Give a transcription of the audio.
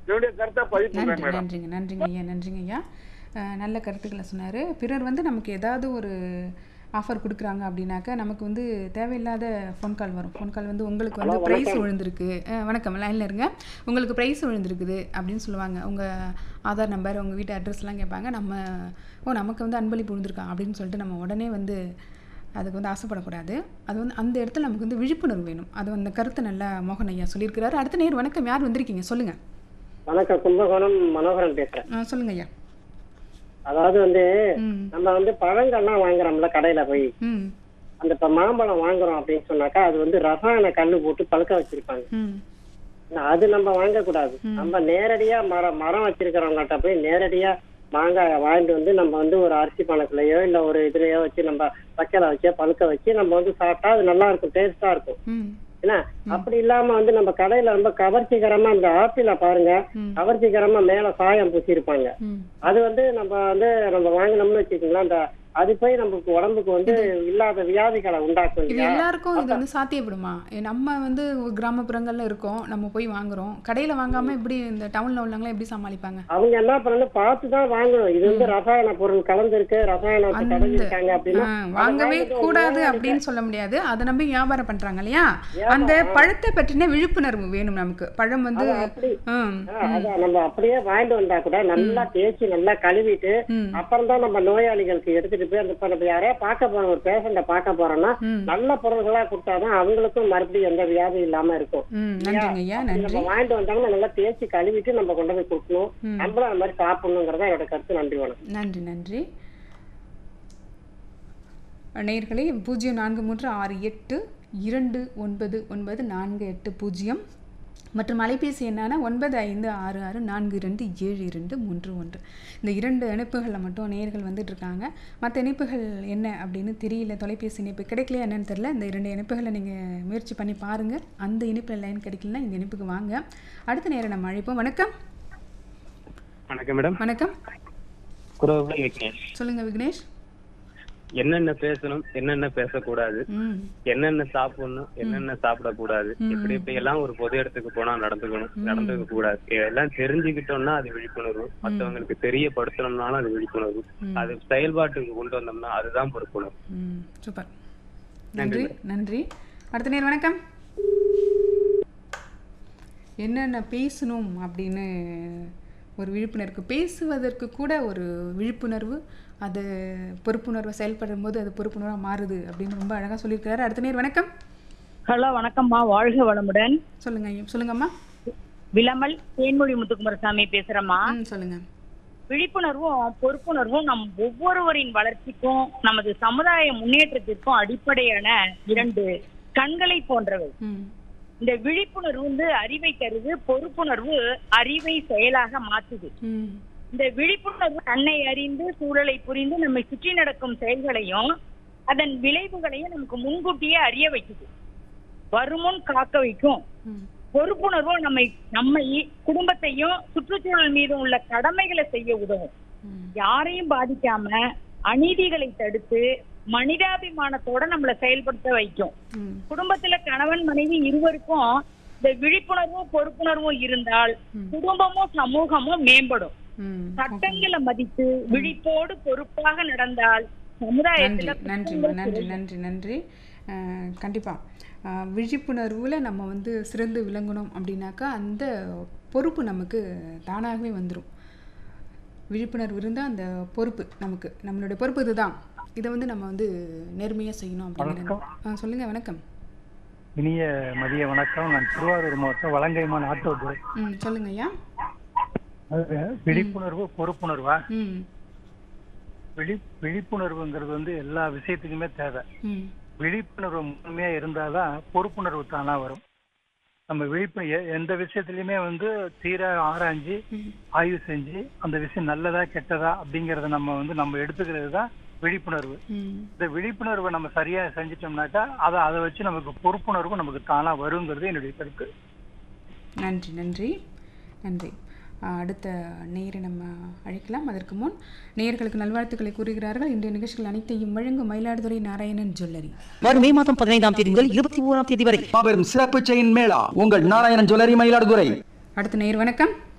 என்னுடைய கருத்தை பதிவு பண்றேன் நன்றி மேடம் நன்றிங்க நன்றிங்க ஐயா நன்றிங்க ஐயா அஹ், நல்ல கருத்துக்களை சொன்னார் பிறர் வந்து நமக்கு ஏதாவது ஒரு ஆஃபர் கொடுக்குறாங்க அப்படின்னாக்கா நமக்கு வந்து தேவையில்லாத ஃபோன் கால் வரும் ஃபோன் கால் வந்து உங்களுக்கு வந்து ப்ரைஸ் விழுந்திருக்கு அஹ், வணக்கம் லைனில் இருங்க உங்களுக்கு ப்ரைஸ் விழுந்திருக்குது அப்படின்னு சொல்லுவாங்க உங்கள் ஆதார் நம்பர் உங்கள் வீட்டு அட்ரஸ்லாம் கேட்பாங்க நம்ம ஓ நமக்கு வந்து அன்பளிப்பு விழுந்திருக்கா அப்படின்னு சொல்லிட்டு நம்ம உடனே வந்து அதுக்கு வந்து ஆசைப்படக்கூடாது அது வந்து அந்த இடத்துல நமக்கு வந்து விழிப்புணர்வு வேணும் அது அந்த கருத்தை நல்லா மோகன் ஐயா சொல்லியிருக்கிறாரு அடுத்த நேர் வணக்கம் யார் வந்திருக்கீங்க சொல்லுங்கள் வணக்கம் கும்பகோணம் மனோகரன் பேசுறேன் சொல்லுங்க ஐயா அதாவது வந்து ம் நம்ம வந்து பழங்கள்லாம் வாங்குறோம்ல கடையில போய் ம் அந்த இப்ப மாம்பழம் வாங்குறோம் அப்படின்னு சொன்னாக்கா அது வந்து ரசாயன கல்லு போட்டு பழுக்க வச்சிருப்பாங்க ம் அது நம்ம வாங்கக்கூடாது நம்ம நேரடியா மரம் மரம் வச்சிருக்கிறவங்ககிட்ட போய் நேரடியா மாங்காயை வாங்கிட்டு வந்து நம்ம வந்து ஒரு அரிசி பணத்துலயோ இல்ல ஒரு இதுலயோ வச்சு நம்ம வைக்கல வச்சு பழுக்க வச்சு நம்ம வந்து சாப்பிட்டா அது நல்லா இருக்கும் டேஸ்டா இருக்கும் ம் என்ன அப்படி இல்லாம வந்து நம்ம கடையில ரொம்ப கவர்ச்சிகரமா இந்த ஆப்பிள பாருங்க ம். கவர்ச்சிகரமா மேல சாயம் பூசியிருப்பாங்க ம் அது வந்து நம்ம வந்து நம்ம வாங்கினோம்னு வச்சுக்கோங்களேன் அந்த அது போய் நமக்கு உடம்புக்கு வந்து இல்லாத வியாதிகளை உண்டாக்கும் இது இல்லையா எல்லாருக்கும் இது வந்து சாத்தியப்படுமா ஏ, நம்ம வந்து ஒரு கிராமப்புறங்கள்ல இருக்கோம் நம்ம போய் வாங்குறோம் கடையில வாங்காம எப்படி இந்த டவுன்ல உள்ளவங்களாம் எப்படி சமாளிப்பாங்க அவங்க என்ன பண்ணணும் பார்த்து தான் வாங்கணும் இது வந்து ரசாயன பொருள் கலந்துருக்கு ரசாயனத்தை அந்த கலந்துருக்காங்க அப்படின்னா ஆ, அதை வாங்கவே வாங்கிட்டு கூடாது ஒரு அப்படின்னு சொல்ல முடியாது அதை நம்பி வியாபாரம் பண்றாங்க இல்லையா அந்த பழத்தை பற்றின விழிப்புணர்வு வேணும் நமக்கு பழம் வந்து அது அப்படி ம் ஆ, அதான் நம்ம அப்படியே வாங்கிட்டு வந்தா கூட நல்லா தேய்ச்சி நல்லா கழுவிட்டு ம் அப்புறம் தான் நம்ம நோயாளிகளுக்கு எடுத்துட்டு போய் அந்த இப்ப நம்ம யாரையா பார்க்க போறோம் ஒரு பேஷண்ட பார்க்க போறோம்னா ம் நல்ல பொருள்களா கொடுத்தாதான் அவங்களுக்கும் மறுபடியும் எந்த வியாதியும் இல்லாம இருக்கும் ம் நன்றிங்க ஐயா அப்படி நன்றி நம்ம வாங்கிட்டு வந்தாங்கன்னா நல்லா தேய்ச்சி கழுவிட்டு நம்ம கொண்டு போய் கொடுக்கணும் ம். நம்மளும் அந்த மாதிரி சாப்பிடணுங்கிறதா என்னோட கருத்து நன்றி வணக்கம் நன்றி நன்றி நேயர்களே பூஜ்ஜியம் நான்கு மூன்று ஆறு எட்டு இரண்டு ஒன்பது ஒன்பது நான்கு எட்டு பூஜ்ஜியம் மற்றும் அலைபேசி எண்ணான ஒன்பது ஐந்து ஆறு ஆறு நான்கு இரண்டு ஏழு இரண்டு மூன்று ஒன்று இந்த இரண்டு இணைப்புகளில் மட்டும் நேயர்கள் வந்துட்டு இருக்காங்க மற்ற இணைப்புகள் என்ன அப்படின்னு தெரியல தொலைபேசி இணைப்பு கிடைக்கலையா என்னன்னு தெரியல இந்த இரண்டு இணைப்புகளை நீங்கள் முயற்சி பண்ணி பாருங்கள் அந்த இணைப்பில் லைன் கிடைக்கலனா இந்த இணைப்புக்கு வாங்க அடுத்த நேரம் நம்ம அழைப்போம் வணக்கம் வணக்கம் மேடம் வணக்கம் குரவுல விக்னேஷ் சொல்லுங்கள் விக்னேஷ் என்னென்ன பேசணும் என்னென்ன பேசக்கூடாது ம் என்னென்ன சாப்பிடணும் என்னென்ன சாப்பிடக்கூடாது எப்படி இப்படி எல்லாம் ஒரு பொது இடத்துக்கு போனா நடந்துக்கணும் நடந்துக்க கூடாது இதெல்லாம் தெரிஞ்சுக்கிட்டோம்னா அது விழிப்புணர்வு மத்தவங்களுக்கு தெரியப்படுத்தணும்னாலும் அது விழிப்புணர்வு அது செயல்பாட்டுக்கு கொண்டு வந்தோம்னா அதுதான் பொறுப்புணர்வு ம் சூப்பர் நன்றி நன்றி அடுத்த நேர் வணக்கம் என்னென்ன பேசணும் அப்படின்னு ஒரு விழிப்புணர்வு பேசுவதற்கு கூட ஒரு விழிப்புணர்வு அது பொறுப்புணர்வை செயல்படும் போது அது பொறுப்புணர்வாக மாறுது அப்படின்னு ரொம்ப அழகாக சொல்லியிருக்காரு அடுத்த நேர் வணக்கம் ஹலோ வணக்கம்மா வாழ்க வளமுடன் சொல்லுங்க ஐயா. சொல்லுங்கம்மா விளமல் தேன்மொழி முத்துக்குமாரசாமி பேசுறேம்மா ம் சொல்லுங்க விழிப்புணர்வும் பொறுப்புணர்வும் நம் ஒவ்வொருவரின் வளர்ச்சிக்கும் நமது சமுதாய முன்னேற்றத்திற்கும் அடிப்படையான இரண்டு கண்களை போன்றவை ம் இந்த விழிப்புணர்வு வந்து அறிவை தருது பொறுப்புணர்வு அறிவை செயலாக மாற்றுது ம் இந்த விழிப்புணர்வு தன்னை அறிந்து சூழலை புரிந்து நம்மை சுற்றி நடக்கும் செயல்களையும் அதன் விளைவுகளையும் நமக்கு முன்கூட்டியே அறிய வைக்குது வருமுன் காக்க வைக்கும் ம் பொறுப்புணர்வு நம்மை நம்மை குடும்பத்தையும் சுற்றுச்சூழல் மீது உள்ள கடமைகளை செய்ய உதவும் ம் யாரையும் பாதிக்காம அநீதிகளை தடுத்து மனிதாபிமானத்தோட நம்மளை செயல்படுத்த வைக்கும் ம் குடும்பத்துல கணவன் மனைவி இருவருக்கும் இந்த விழிப்புணர்வும் பொறுப்புணர்வும் இருந்தால் குடும்பமும் சமூகமும் மேம்படும் ம் சட்டங்களை மதித்து விழிப்போடு பொறுப்பாக நடந்தால் நன்றி சமுதாயத்துல நன்றிம்மா நன்றி நன்றி நன்றி கண்டிப்பாக விழிப்புணர்வில் நம்ம வந்து சிறந்து விளங்கணும் அப்படின்னாக்கா அந்த பொறுப்பு நமக்கு தானாகவே வந்துடும் விழிப்புணர்வு இருந்தால் அந்த பொறுப்பு நமக்கு நம்மளுடைய பொறுப்பு இதுதான் இதை வந்து நம்ம வந்து நேர்மையாக செய்யணும் அப்படிங்கிறது ஆ சொல்லுங்கள் வணக்கம் இனிய மதிய வணக்கம் நான் திருவாரூர் மாவட்டம் வலங்கைமான் ஆட்டோதுறை ம் சொல்லுங்க ஐயா அது விழிப்புணர்வு பொறுப்புணர்வா ம் விழி விழிப்புணர்வுங்கிறது வந்து எல்லா விஷயத்துக்குமே தேவை ம் விழிப்புணர்வு முழுமையா இருந்தாதான் பொறுப்புணர்வு தானா வரும் நம்ம விழிப்பு எ- எந்த விஷயத்துலயுமே வந்து தீர ஆராய்ஞ்சு ஆய்வு செஞ்சு அந்த விஷயம் நல்லதா கெட்டதா அப்படிங்கறத நம்ம வந்து நம்ம எடுத்துக்கிறது தான் விழிப்புணர்வு ம் இந்த விழிப்புணர்வை நம்ம சரியா செஞ்சிட்டோம்னாக்கா அதை அதை வச்சு நமக்கு பொறுப்புணர்வு நமக்கு தானா வருங்கிறது என்னுடைய கருத்து நன்றி நன்றி நன்றி ஆ, அடுத்த நேரை நம்ம அழைக்கலாம் அதற்கு முன் நேயர்களுக்கு நல்வாழ்த்துக்களை கூறுகிறார்கள் இன்றைய நிகழ்ச்சிகள் அனைத்தையும் வழங்கும் மயிலாடுதுறை நாராயணன் ஜுவல்லரி வரும் மே மாதம் பதினைந்தாம் தேதி முதல் இருபத்தி ஓராம் தேதி வரை மாபெரும் சிறப்பு செயின் மேளா உங்கள் நாராயணன் ஜுவல்லரி மயிலாடுதுறை அடுத்த நேர் வணக்கம்